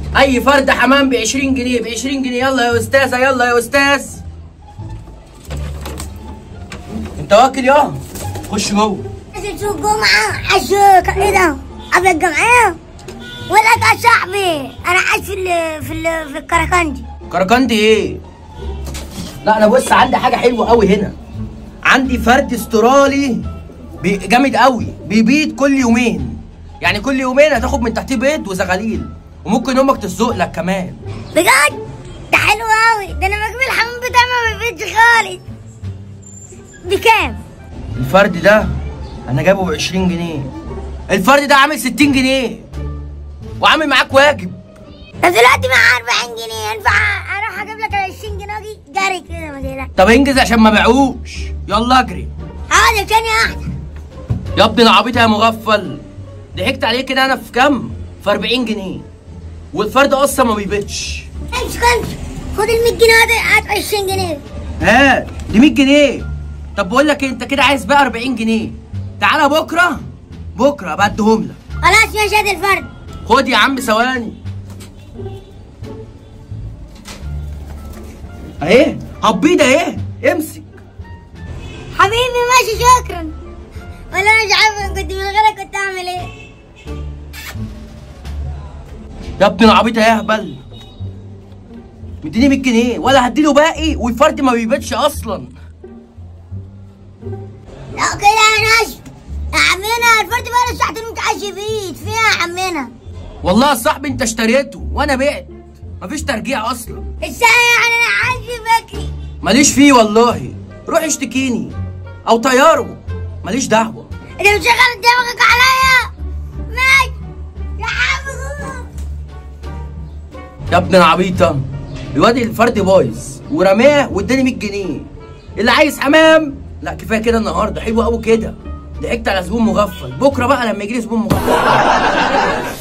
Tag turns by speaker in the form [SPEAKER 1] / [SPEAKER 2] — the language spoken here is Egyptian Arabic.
[SPEAKER 1] اي فرد حمام ب 20 جنيه ب 20 جنيه يلا يا استاذه يلا يا استاذ انت واكل يا خش جوه
[SPEAKER 2] نزل سوق جمعة عشوك ايه ده؟ قبل الجمعية؟ ولك يا صاحبي انا عايش في ال في ال في الكراكندي
[SPEAKER 1] كركندي ايه لا انا بص عندي حاجه حلوه قوي هنا عندي فرد استرالي بي- جامد قوي بيبيض كل يومين يعني كل يومين هتاخد من تحتيه بيض وزغاليل وممكن امك تسوق لك كمان
[SPEAKER 2] بجد؟ ده حلو قوي ده انا بجيب الحمام بتاعي ما بيبيتش خالص بكام؟
[SPEAKER 1] الفرد ده انا جايبه ب 20 جنيه الفرد ده عامل 60 جنيه وعامل معاك واجب
[SPEAKER 2] طب دلوقتي معايا 40 جنيه ينفع اروح اجيب لك ال 20 جنيه واجي جري كده ما تقلقش
[SPEAKER 1] طب انجز عشان ما بيعوش يلا اجري
[SPEAKER 2] حاضر ثانية واحدة
[SPEAKER 1] يا ابني العبيط يا مغفل ضحكت عليه كده انا في كام في 40 جنيه والفرد اصلا ما بيبيتش
[SPEAKER 2] امسك امسك خد ال 100 جنيه هات هات 20 جنيه
[SPEAKER 1] ها دي 100 جنيه طب بقول لك إيه، انت كده عايز بقى 40 جنيه تعالى بكره بكره ابقى اديهم لك
[SPEAKER 2] خلاص يا شاد الفرد
[SPEAKER 1] خد يا عم ثواني اهي هبيض اهي امسك
[SPEAKER 2] حبيبي ماشي شكرا ولا انا مش عارفه كنت من غيرك كنت اعمل ايه
[SPEAKER 1] يا ابني العبيط يا اهبل مديني 100 جنيه ولا هديله باقي والفرد ما بيبيتش اصلا
[SPEAKER 2] لا كده يا ناس يا عمنا الفرد بقى له ساعتين متعش بيت فيها يا عمنا
[SPEAKER 1] والله يا صاحبي انت اشتريته وانا بعت مفيش ترجيع اصلا
[SPEAKER 2] الساعة يعني انا عايز بكري
[SPEAKER 1] ماليش فيه والله روح اشتكيني او طياره ماليش دعوه
[SPEAKER 2] انت مشغل دماغك عليا ماشي يا عم
[SPEAKER 1] يا ابن العبيطه الواد الفرد بايظ ورماه واداني 100 جنيه اللي عايز حمام لا كفايه كده النهارده حلو قوي كده ضحكت على زبون مغفل بكره بقى لما يجي لي زبون مغفل